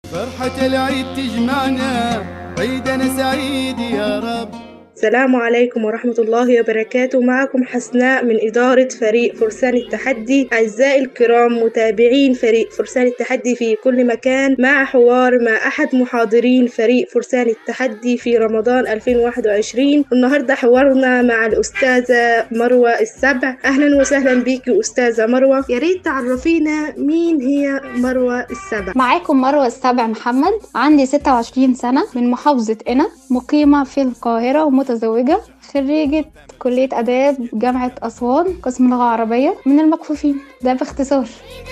فرحة العيد تجمعنا عيدنا سعيد يا رب السلام عليكم ورحمة الله وبركاته معكم حسناء من إدارة فريق فرسان التحدي أعزائي الكرام متابعين فريق فرسان التحدي في كل مكان مع حوار مع أحد محاضرين فريق فرسان التحدي في رمضان 2021 النهاردة حوارنا مع الأستاذة مروة السبع أهلا وسهلا بيكي أستاذة مروة يا ريت تعرفينا مين هي مروة السبع معاكم مروة السبع محمد عندي 26 سنة من محافظة قنا مقيمة في القاهرة ومتزوجة خريجة كلية آداب جامعة أسوان قسم لغة عربية من المكفوفين ده باختصار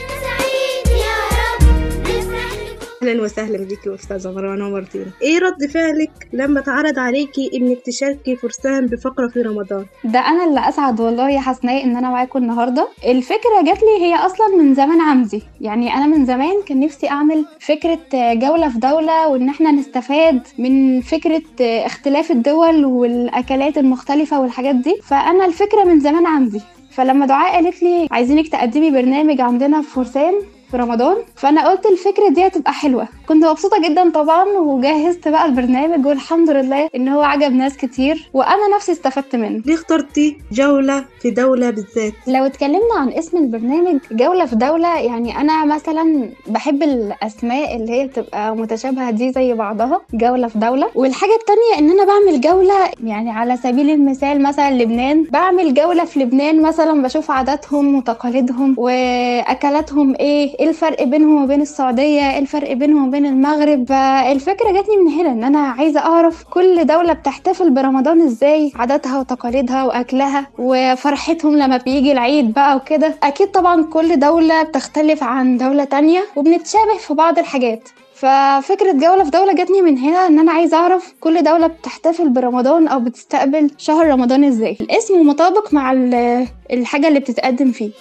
اهلا وسهلا بيكي استاذه مروه نورتينا ايه رد فعلك لما اتعرض عليكي انك تشاركي فرسان بفقره في رمضان ده انا اللي اسعد والله يا حسناء ان انا معاكم النهارده الفكره جات لي هي اصلا من زمان عندي يعني انا من زمان كان نفسي اعمل فكره جوله في دوله وان احنا نستفاد من فكره اختلاف الدول والاكلات المختلفه والحاجات دي فانا الفكره من زمان عندي فلما دعاء قالت لي عايزينك تقدمي برنامج عندنا في فرسان في رمضان فانا قلت الفكره دي هتبقى حلوه كنت مبسوطه جدا طبعا وجهزت بقى البرنامج والحمد لله ان هو عجب ناس كتير وانا نفسي استفدت منه ليه اخترتي جوله في دوله بالذات لو اتكلمنا عن اسم البرنامج جوله في دوله يعني انا مثلا بحب الاسماء اللي هي بتبقى متشابهه دي زي بعضها جوله في دوله والحاجه التانية ان انا بعمل جوله يعني على سبيل المثال مثلا لبنان بعمل جوله في لبنان مثلا بشوف عاداتهم وتقاليدهم واكلاتهم ايه ايه الفرق بينهم وبين السعوديه ايه الفرق بينهم وبين المغرب فالفكره جاتني من هنا ان انا عايزه اعرف كل دوله بتحتفل برمضان ازاي عاداتها وتقاليدها واكلها وفرحتهم لما بيجي العيد بقى وكده اكيد طبعا كل دوله بتختلف عن دوله تانية وبنتشابه في بعض الحاجات ففكرة جولة في دولة جاتني من هنا ان انا عايزة اعرف كل دولة بتحتفل برمضان او بتستقبل شهر رمضان ازاي الاسم مطابق مع الحاجة اللي بتتقدم فيه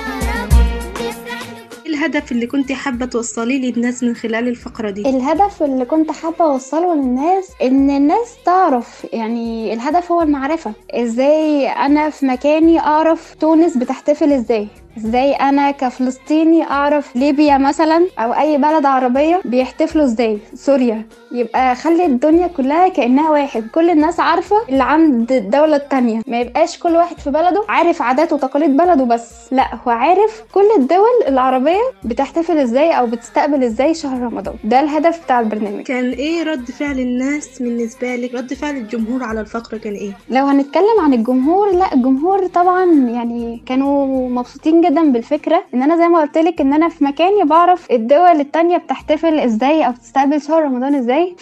الهدف اللي كنت حابة توصليه للناس من خلال الفقرة دي الهدف اللي كنت حابة اوصله للناس ان الناس تعرف يعني الهدف هو المعرفة ازاي انا في مكاني اعرف تونس بتحتفل ازاي ازاي انا كفلسطيني اعرف ليبيا مثلا او اي بلد عربية بيحتفلوا ازاي سوريا يبقى خلي الدنيا كلها كأنها واحد كل الناس عارفة اللي عند الدولة التانية ما يبقاش كل واحد في بلده عارف عادات وتقاليد بلده بس لا هو عارف كل الدول العربية بتحتفل ازاي او بتستقبل ازاي شهر رمضان ده الهدف بتاع البرنامج كان ايه رد فعل الناس بالنسبة لك رد فعل الجمهور على الفقرة كان ايه لو هنتكلم عن الجمهور لا الجمهور طبعا يعني كانوا مبسوطين جدا بالفكره ان انا زي ما قلت لك ان انا في مكاني بعرف الدول التانية بتحتفل ازاي او بتستقبل شهر رمضان ازاي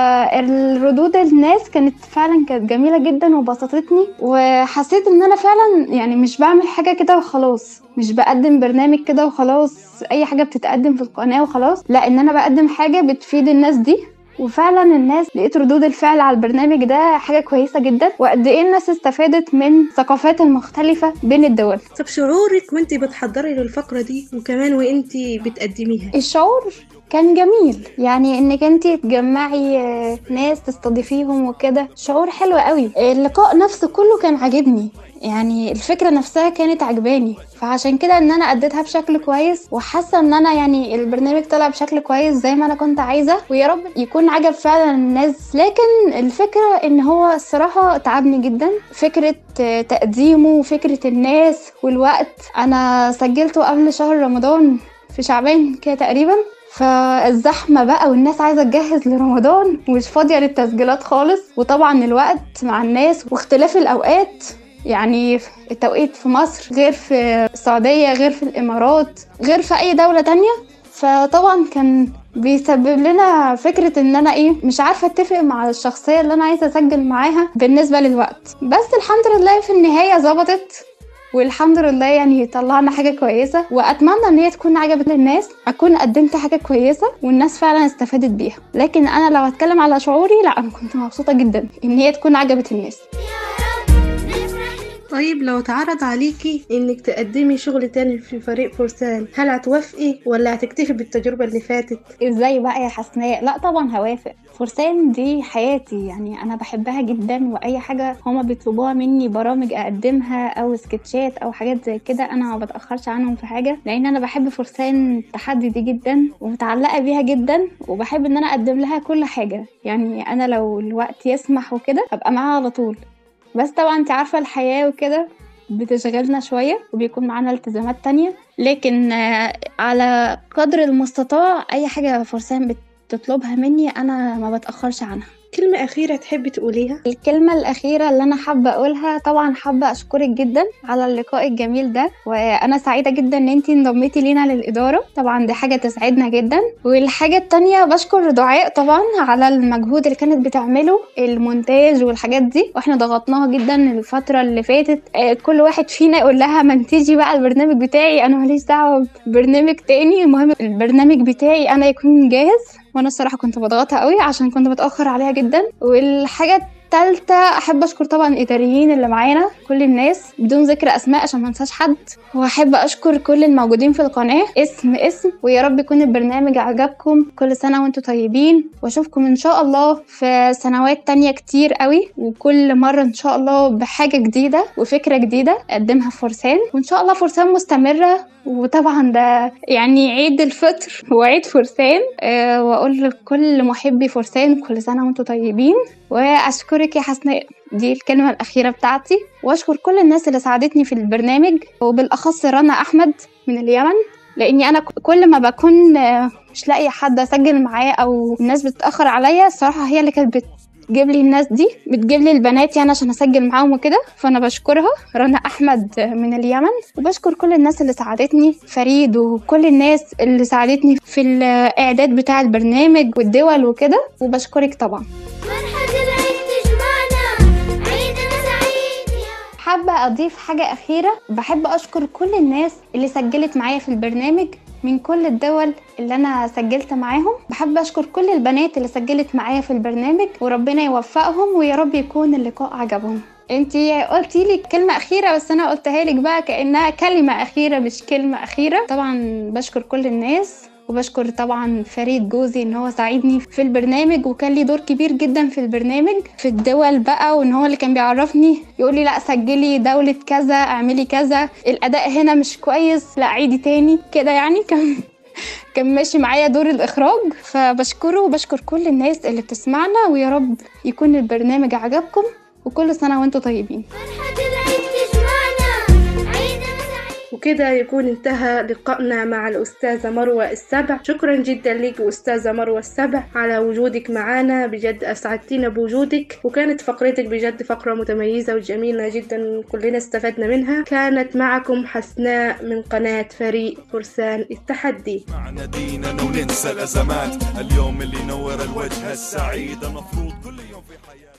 فالردود الناس كانت فعلا كانت جميله جدا وبسطتني وحسيت ان انا فعلا يعني مش بعمل حاجه كده وخلاص مش بقدم برنامج كده وخلاص اي حاجه بتتقدم في القناه وخلاص لا ان انا بقدم حاجه بتفيد الناس دي وفعلا الناس لقيت ردود الفعل على البرنامج ده حاجه كويسه جدا وقد ايه الناس استفادت من الثقافات المختلفه بين الدول طب شعورك وانت بتحضري للفقره دي وكمان وانت بتقدميها الشعور كان جميل يعني انك انت تجمعي ناس تستضيفيهم وكده شعور حلو قوي اللقاء نفسه كله كان عاجبني يعني الفكرة نفسها كانت عجباني فعشان كده ان انا اديتها بشكل كويس وحاسة ان انا يعني البرنامج طلع بشكل كويس زي ما انا كنت عايزة ويا رب يكون عجب فعلا الناس لكن الفكرة ان هو الصراحة تعبني جدا فكرة تقديمه وفكرة الناس والوقت انا سجلته قبل شهر رمضان في شعبان كده تقريبا فالزحمة بقى والناس عايزة تجهز لرمضان ومش فاضية للتسجيلات خالص وطبعا الوقت مع الناس واختلاف الأوقات يعني التوقيت في مصر غير في السعودية غير في الإمارات غير في أي دولة تانية فطبعا كان بيسبب لنا فكرة ان انا ايه مش عارفة اتفق مع الشخصية اللي انا عايزة اسجل معاها بالنسبة للوقت بس الحمد لله في النهاية ظبطت والحمد لله يعني طلعنا حاجة كويسة وأتمنى إن هي تكون عجبت الناس أكون قدمت حاجة كويسة والناس فعلا استفادت بيها لكن أنا لو أتكلم على شعوري لا أنا كنت مبسوطة جدا إن هي تكون عجبت الناس طيب لو اتعرض عليكي انك تقدمي شغل تاني في فريق فرسان هل هتوافقي ولا هتكتفي بالتجربة اللي فاتت ازاي بقى يا حسناء لا طبعا هوافق فرسان دي حياتي يعني انا بحبها جدا واي حاجه هما بيطلبوها مني برامج اقدمها او سكتشات او حاجات زي كده انا ما بتاخرش عنهم في حاجه لان انا بحب فرسان التحدي دي جدا ومتعلقه بيها جدا وبحب ان انا اقدم لها كل حاجه يعني انا لو الوقت يسمح وكده ابقى معاها على طول بس طبعا انت عارفه الحياه وكده بتشغلنا شويه وبيكون معانا التزامات تانية لكن آه، على قدر المستطاع اي حاجه فرسان بتطلبها مني انا ما بتاخرش عنها كلمة أخيرة تحبي تقوليها الكلمة الأخيرة اللي أنا حابة أقولها طبعا حابة أشكرك جدا على اللقاء الجميل ده وأنا سعيدة جدا إن أنتي انضميتي لينا للإدارة طبعا دي حاجة تسعدنا جدا والحاجة التانية بشكر دعاء طبعا على المجهود اللي كانت بتعمله المونتاج والحاجات دي وإحنا ضغطناها جدا الفترة اللي فاتت آه، كل واحد فينا يقول لها ما انتيجي بقى البرنامج بتاعي أنا ماليش دعوة ببرنامج تاني المهم البرنامج بتاعي أنا يكون جاهز وانا الصراحه كنت بضغطها قوي عشان كنت بتاخر عليها جدا والحاجه التالتة أحب أشكر طبعا الإداريين اللي معانا كل الناس بدون ذكر أسماء عشان ما انساش حد وأحب أشكر كل الموجودين في القناة اسم اسم ويا رب يكون البرنامج عجبكم كل سنة وانتم طيبين وأشوفكم إن شاء الله في سنوات تانية كتير قوي وكل مرة إن شاء الله بحاجة جديدة وفكرة جديدة أقدمها في فرسان وإن شاء الله فرسان مستمرة وطبعا ده يعني عيد الفطر وعيد فرسان أه واقول لكل محبي فرسان كل سنه وانتم طيبين واشكرك يا حسناء دي الكلمه الاخيره بتاعتي واشكر كل الناس اللي ساعدتني في البرنامج وبالاخص رنا احمد من اليمن لاني انا كل ما بكون آه، مش لاقيه حد اسجل معاه او الناس بتتاخر عليا الصراحه هي اللي كانت بتجيب لي الناس دي بتجيب لي البنات يعني عشان اسجل معاهم وكده فانا بشكرها رنا احمد من اليمن وبشكر كل الناس اللي ساعدتني فريد وكل الناس اللي ساعدتني في الاعداد بتاع البرنامج والدول وكده وبشكرك طبعا فرحة العيد تجمعنا عيدنا سعيد يا حابة أضيف حاجة أخيرة بحب أشكر كل الناس اللي سجلت معايا في البرنامج من كل الدول اللي أنا سجلت معاهم بحب أشكر كل البنات اللي سجلت معايا في البرنامج وربنا يوفقهم ويا رب يكون اللقاء عجبهم انتي قلتي لي كلمة أخيرة بس أنا قلتها لك بقى كأنها كلمة أخيرة مش كلمة أخيرة طبعا بشكر كل الناس وبشكر طبعا فريد جوزي ان هو ساعدني في البرنامج وكان لي دور كبير جدا في البرنامج في الدول بقى وان هو اللي كان بيعرفني يقول لي لا سجلي دولة كذا اعملي كذا الاداء هنا مش كويس لا عيدي تاني كده يعني كان كان ماشي معايا دور الاخراج فبشكره وبشكر كل الناس اللي بتسمعنا ويا رب يكون البرنامج عجبكم وكل سنة وانتم طيبين فرحة العيد تجمعنا عيدنا سعيد وكده يكون انتهى لقائنا مع الأستاذة مروة السبع شكرا جدا لك أستاذة مروة السبع على وجودك معنا بجد أسعدتينا بوجودك وكانت فقرتك بجد فقرة متميزة وجميلة جدا كلنا استفدنا منها كانت معكم حسناء من قناة فريق فرسان التحدي معنا ديننا وننسى الأزمات اليوم اللي ينور الوجه السعيد المفروض كل يوم في حياتنا